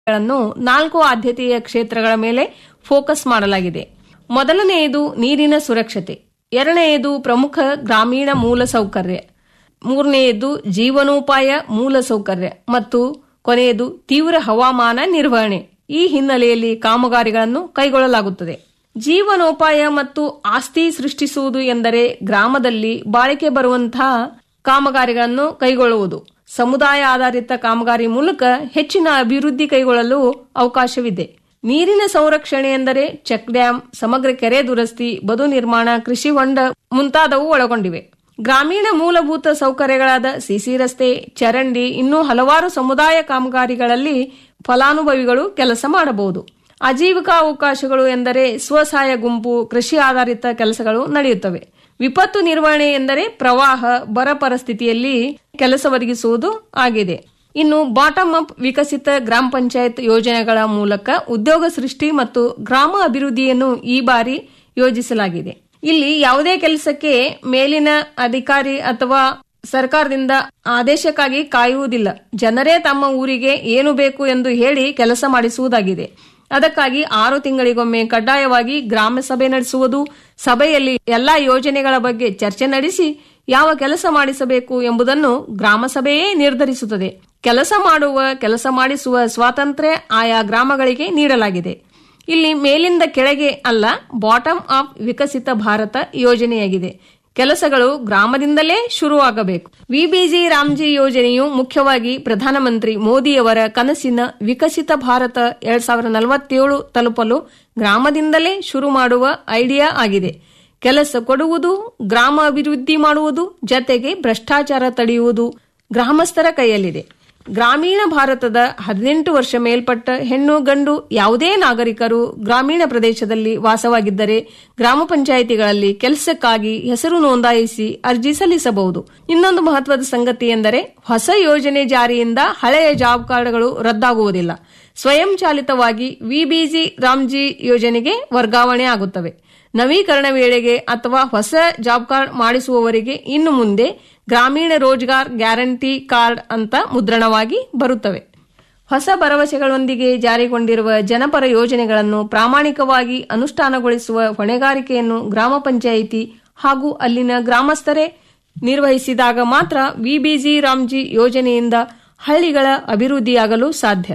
ಗಳನ್ನು ನಾಲ್ಕು ಆದ್ಯತೆಯ ಕ್ಷೇತ್ರಗಳ ಮೇಲೆ ಫೋಕಸ್ ಮಾಡಲಾಗಿದೆ ಮೊದಲನೆಯದು ನೀರಿನ ಸುರಕ್ಷತೆ ಎರಡನೆಯದು ಪ್ರಮುಖ ಗ್ರಾಮೀಣ ಮೂಲಸೌಕರ್ಯ ಮೂರನೆಯದು ಜೀವನೋಪಾಯ ಮೂಲಸೌಕರ್ಯ ಮತ್ತು ಕೊನೆಯದು ತೀವ್ರ ಹವಾಮಾನ ನಿರ್ವಹಣೆ ಈ ಹಿನ್ನೆಲೆಯಲ್ಲಿ ಕಾಮಗಾರಿಗಳನ್ನು ಕೈಗೊಳ್ಳಲಾಗುತ್ತದೆ ಜೀವನೋಪಾಯ ಮತ್ತು ಆಸ್ತಿ ಸೃಷ್ಟಿಸುವುದು ಎಂದರೆ ಗ್ರಾಮದಲ್ಲಿ ಬಾಳಿಕೆ ಬರುವಂತಹ ಕಾಮಗಾರಿಗಳನ್ನು ಕೈಗೊಳ್ಳುವುದು ಸಮುದಾಯ ಆಧಾರಿತ ಕಾಮಗಾರಿ ಮೂಲಕ ಹೆಚ್ಚಿನ ಅಭಿವೃದ್ಧಿ ಕೈಗೊಳ್ಳಲು ಅವಕಾಶವಿದೆ ನೀರಿನ ಸಂರಕ್ಷಣೆ ಎಂದರೆ ಚೆಕ್ ಡ್ಯಾಂ ಸಮಗ್ರ ಕೆರೆ ದುರಸ್ತಿ ಬದು ನಿರ್ಮಾಣ ಕೃಷಿ ಹೊಂಡ ಮುಂತಾದವು ಒಳಗೊಂಡಿವೆ ಗ್ರಾಮೀಣ ಮೂಲಭೂತ ಸೌಕರ್ಯಗಳಾದ ಸಿಸಿ ರಸ್ತೆ ಚರಂಡಿ ಇನ್ನೂ ಹಲವಾರು ಸಮುದಾಯ ಕಾಮಗಾರಿಗಳಲ್ಲಿ ಫಲಾನುಭವಿಗಳು ಕೆಲಸ ಮಾಡಬಹುದು ಆಜೀವಿಕಾ ಅವಕಾಶಗಳು ಎಂದರೆ ಸ್ವಸಹಾಯ ಗುಂಪು ಕೃಷಿ ಆಧಾರಿತ ಕೆಲಸಗಳು ನಡೆಯುತ್ತವೆ ವಿಪತ್ತು ನಿರ್ವಹಣೆ ಎಂದರೆ ಪ್ರವಾಹ ಬರ ಪರಿಸ್ಥಿತಿಯಲ್ಲಿ ಕೆಲಸ ಒದಗಿಸುವುದು ಆಗಿದೆ ಇನ್ನು ಬಾಟಮ್ ಅಪ್ ವಿಕಸಿತ ಗ್ರಾಮ ಪಂಚಾಯತ್ ಯೋಜನೆಗಳ ಮೂಲಕ ಉದ್ಯೋಗ ಸೃಷ್ಟಿ ಮತ್ತು ಗ್ರಾಮ ಅಭಿವೃದ್ಧಿಯನ್ನು ಈ ಬಾರಿ ಯೋಜಿಸಲಾಗಿದೆ ಇಲ್ಲಿ ಯಾವುದೇ ಕೆಲಸಕ್ಕೆ ಮೇಲಿನ ಅಧಿಕಾರಿ ಅಥವಾ ಸರ್ಕಾರದಿಂದ ಆದೇಶಕ್ಕಾಗಿ ಕಾಯುವುದಿಲ್ಲ ಜನರೇ ತಮ್ಮ ಊರಿಗೆ ಏನು ಬೇಕು ಎಂದು ಹೇಳಿ ಕೆಲಸ ಮಾಡಿಸುವುದಾಗಿದೆ ಅದಕ್ಕಾಗಿ ಆರು ತಿಂಗಳಿಗೊಮ್ಮೆ ಕಡ್ಡಾಯವಾಗಿ ಗ್ರಾಮ ಸಭೆ ನಡೆಸುವುದು ಸಭೆಯಲ್ಲಿ ಎಲ್ಲಾ ಯೋಜನೆಗಳ ಬಗ್ಗೆ ಚರ್ಚೆ ನಡೆಸಿ ಯಾವ ಕೆಲಸ ಮಾಡಿಸಬೇಕು ಎಂಬುದನ್ನು ಗ್ರಾಮ ಸಭೆಯೇ ನಿರ್ಧರಿಸುತ್ತದೆ ಕೆಲಸ ಮಾಡುವ ಕೆಲಸ ಮಾಡಿಸುವ ಸ್ವಾತಂತ್ರ್ಯ ಆಯಾ ಗ್ರಾಮಗಳಿಗೆ ನೀಡಲಾಗಿದೆ ಇಲ್ಲಿ ಮೇಲಿಂದ ಕೆಳಗೆ ಅಲ್ಲ ಬಾಟಮ್ ಅಪ್ ವಿಕಸಿತ ಭಾರತ ಯೋಜನೆಯಾಗಿದೆ ಕೆಲಸಗಳು ಗ್ರಾಮದಿಂದಲೇ ಶುರುವಾಗಬೇಕು ವಿಬಿಜಿ ರಾಮ್ಜಿ ಯೋಜನೆಯು ಮುಖ್ಯವಾಗಿ ಪ್ರಧಾನಮಂತ್ರಿ ಮೋದಿಯವರ ಕನಸಿನ ವಿಕಸಿತ ಭಾರತ ಎರಡ್ ಸಾವಿರದ ನಲವತ್ತೇಳು ತಲುಪಲು ಗ್ರಾಮದಿಂದಲೇ ಶುರು ಮಾಡುವ ಐಡಿಯಾ ಆಗಿದೆ ಕೆಲಸ ಕೊಡುವುದು ಗ್ರಾಮ ಅಭಿವೃದ್ಧಿ ಮಾಡುವುದು ಜತೆಗೆ ಭ್ರಷ್ಟಾಚಾರ ತಡೆಯುವುದು ಗ್ರಾಮಸ್ಥರ ಕೈಯಲ್ಲಿದೆ ಗ್ರಾಮೀಣ ಭಾರತದ ಹದಿನೆಂಟು ವರ್ಷ ಮೇಲ್ಪಟ್ಟ ಹೆಣ್ಣು ಗಂಡು ಯಾವುದೇ ನಾಗರಿಕರು ಗ್ರಾಮೀಣ ಪ್ರದೇಶದಲ್ಲಿ ವಾಸವಾಗಿದ್ದರೆ ಗ್ರಾಮ ಪಂಚಾಯಿತಿಗಳಲ್ಲಿ ಕೆಲಸಕ್ಕಾಗಿ ಹೆಸರು ನೋಂದಾಯಿಸಿ ಅರ್ಜಿ ಸಲ್ಲಿಸಬಹುದು ಇನ್ನೊಂದು ಮಹತ್ವದ ಸಂಗತಿ ಎಂದರೆ ಹೊಸ ಯೋಜನೆ ಜಾರಿಯಿಂದ ಹಳೆಯ ಜಾಬ್ ಕಾರ್ಡ್ಗಳು ರದ್ದಾಗುವುದಿಲ್ಲ ಸ್ವಯಂಚಾಲಿತವಾಗಿ ವಿಬಿಜಿ ರಾಮ್ಜಿ ಯೋಜನೆಗೆ ವರ್ಗಾವಣೆ ಆಗುತ್ತವೆ ನವೀಕರಣ ವೇಳೆಗೆ ಅಥವಾ ಹೊಸ ಜಾಬ್ ಕಾರ್ಡ್ ಮಾಡಿಸುವವರಿಗೆ ಇನ್ನು ಮುಂದೆ ಗ್ರಾಮೀಣ ರೋಜ್ಗಾರ್ ಗ್ಯಾರಂಟಿ ಕಾರ್ಡ್ ಅಂತ ಮುದ್ರಣವಾಗಿ ಬರುತ್ತವೆ ಹೊಸ ಭರವಸೆಗಳೊಂದಿಗೆ ಜಾರಿಗೊಂಡಿರುವ ಜನಪರ ಯೋಜನೆಗಳನ್ನು ಪ್ರಾಮಾಣಿಕವಾಗಿ ಅನುಷ್ಠಾನಗೊಳಿಸುವ ಹೊಣೆಗಾರಿಕೆಯನ್ನು ಗ್ರಾಮ ಪಂಚಾಯಿತಿ ಹಾಗೂ ಅಲ್ಲಿನ ಗ್ರಾಮಸ್ಥರೇ ನಿರ್ವಹಿಸಿದಾಗ ಮಾತ್ರ ವಿಬಿಜಿ ರಾಮ್ಜಿ ಯೋಜನೆಯಿಂದ ಹಳ್ಳಿಗಳ ಅಭಿವೃದ್ಧಿಯಾಗಲು ಸಾಧ್ಯ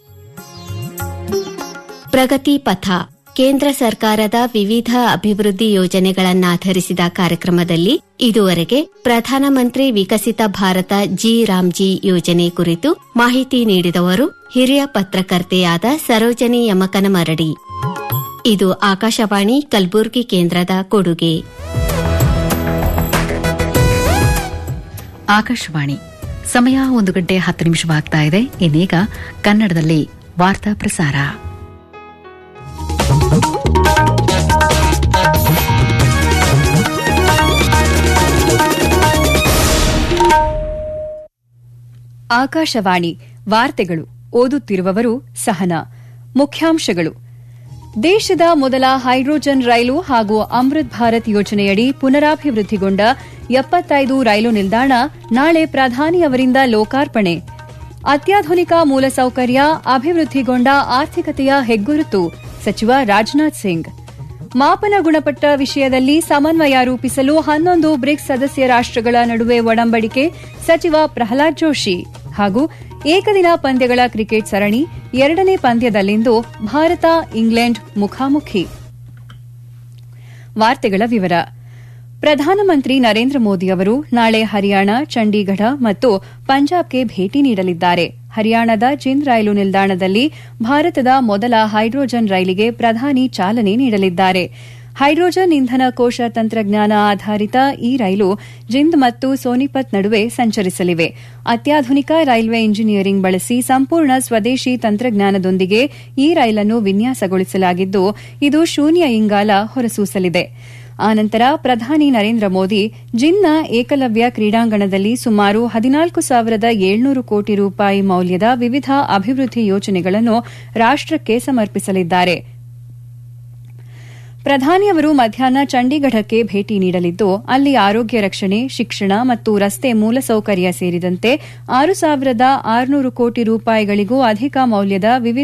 ಪ್ರಗತಿ ಪಥ ಕೇಂದ್ರ ಸರ್ಕಾರದ ವಿವಿಧ ಅಭಿವೃದ್ಧಿ ಯೋಜನೆಗಳನ್ನಾಧರಿಸಿದ ಕಾರ್ಯಕ್ರಮದಲ್ಲಿ ಇದುವರೆಗೆ ಪ್ರಧಾನಮಂತ್ರಿ ವಿಕಸಿತ ಭಾರತ ಜಿ ರಾಮ್ಜಿ ಯೋಜನೆ ಕುರಿತು ಮಾಹಿತಿ ನೀಡಿದವರು ಹಿರಿಯ ಪತ್ರಕರ್ತೆಯಾದ ಸರೋಜನಿ ಯಮಕನಮರಡಿ ಇದು ಆಕಾಶವಾಣಿ ಕಲಬುರಗಿ ಕೇಂದ್ರದ ಕೊಡುಗೆ ಆಕಾಶವಾಣಿ ಸಮಯ ಒಂದು ಗಂಟೆ ಹತ್ತು ನಿಮಿಷವಾಗ್ತಾ ಇದೆ ಇನ್ನೀಗ ಕನ್ನಡದಲ್ಲಿ ವಾರ್ತಾ ಪ್ರಸಾರ ಆಕಾಶವಾಣಿ ವಾರ್ತೆಗಳು ಓದುತ್ತಿರುವವರು ಸಹನಾ ಮುಖ್ಯಾಂಶಗಳು ದೇಶದ ಮೊದಲ ಹೈಡ್ರೋಜನ್ ರೈಲು ಹಾಗೂ ಅಮೃತ್ ಭಾರತ್ ಯೋಜನೆಯಡಿ ಪುನರಾಭಿವೃದ್ಧಿಗೊಂಡ ಎಪ್ಪತ್ತೈದು ರೈಲು ನಿಲ್ದಾಣ ನಾಳೆ ಪ್ರಧಾನಿ ಅವರಿಂದ ಲೋಕಾರ್ಪಣೆ ಅತ್ಯಾಧುನಿಕ ಮೂಲಸೌಕರ್ಯ ಅಭಿವೃದ್ಧಿಗೊಂಡ ಆರ್ಥಿಕತೆಯ ಹೆಗ್ಗುರುತು ಸಚಿವ ರಾಜನಾಥ್ ಸಿಂಗ್ ಮಾಪನ ಗುಣಪಟ್ಟ ವಿಷಯದಲ್ಲಿ ಸಮನ್ವಯ ರೂಪಿಸಲು ಹನ್ನೊಂದು ಬ್ರಿಕ್ಸ್ ಸದಸ್ಯ ರಾಷ್ಟಗಳ ನಡುವೆ ಒಡಂಬಡಿಕೆ ಸಚಿವ ಪ್ರಹ್ಲಾದ್ ಜೋಶಿ ಹಾಗೂ ಏಕದಿನ ಪಂದ್ಯಗಳ ಕ್ರಿಕೆಟ್ ಸರಣಿ ಎರಡನೇ ಪಂದ್ಯದಲ್ಲಿಂದು ಭಾರತ ಇಂಗ್ಲೆಂಡ್ ಮುಖಾಮುಖಿ ವಾರ್ತೆಗಳ ವಿವರ ಪ್ರಧಾನಮಂತ್ರಿ ನರೇಂದ್ರ ಮೋದಿ ಅವರು ನಾಳೆ ಹರಿಯಾಣ ಚಂಡೀಗಢ ಮತ್ತು ಪಂಜಾಬ್ಗೆ ಭೇಟಿ ನೀಡಲಿದ್ದಾರೆ ಹರಿಯಾಣದ ಜಿಂದ್ ರೈಲು ನಿಲ್ದಾಣದಲ್ಲಿ ಭಾರತದ ಮೊದಲ ಹೈಡ್ರೋಜನ್ ರೈಲಿಗೆ ಪ್ರಧಾನಿ ಚಾಲನೆ ನೀಡಲಿದ್ದಾರೆ ಹೈಡ್ರೋಜನ್ ಇಂಧನ ಕೋಶ ತಂತ್ರಜ್ಞಾನ ಆಧಾರಿತ ಈ ರೈಲು ಜಿಂದ್ ಮತ್ತು ಸೋನಿಪತ್ ನಡುವೆ ಸಂಚರಿಸಲಿವೆ ಅತ್ಯಾಧುನಿಕ ರೈಲ್ವೆ ಇಂಜಿನಿಯರಿಂಗ್ ಬಳಸಿ ಸಂಪೂರ್ಣ ಸ್ವದೇಶಿ ತಂತ್ರಜ್ಞಾನದೊಂದಿಗೆ ಈ ರೈಲನ್ನು ವಿನ್ಯಾಸಗೊಳಿಸಲಾಗಿದ್ದು ಇದು ಶೂನ್ಯ ಇಂಗಾಲ ಹೊರಸೂಸಲಿದೆ ಆನಂತರ ಪ್ರಧಾನಿ ನರೇಂದ್ರ ಮೋದಿ ಜಿನ್ನ ಏಕಲವ್ಯ ಕ್ರೀಡಾಂಗಣದಲ್ಲಿ ಸುಮಾರು ಹದಿನಾಲ್ಕು ಸಾವಿರದ ಏಳ್ನೂರು ಕೋಟಿ ರೂಪಾಯಿ ಮೌಲ್ಯದ ವಿವಿಧ ಅಭಿವೃದ್ಧಿ ಯೋಜನೆಗಳನ್ನು ರಾಷ್ಟಕ್ಕೆ ಸಮರ್ಪಿಸಲಿದ್ದಾರೆ ಪ್ರಧಾನಿಯವರು ಮಧ್ಯಾಹ್ನ ಚಂಡೀಗಢಕ್ಕೆ ಭೇಟಿ ನೀಡಲಿದ್ದು ಅಲ್ಲಿ ಆರೋಗ್ಯ ರಕ್ಷಣೆ ಶಿಕ್ಷಣ ಮತ್ತು ರಸ್ತೆ ಮೂಲಸೌಕರ್ಯ ಸೇರಿದಂತೆ ಆರು ಸಾವಿರದ ಆರುನೂರು ಕೋಟಿ ರೂಪಾಯಿಗಳಿಗೂ ಅಧಿಕ ಮೌಲ್ಯದ ವಿವಿಧ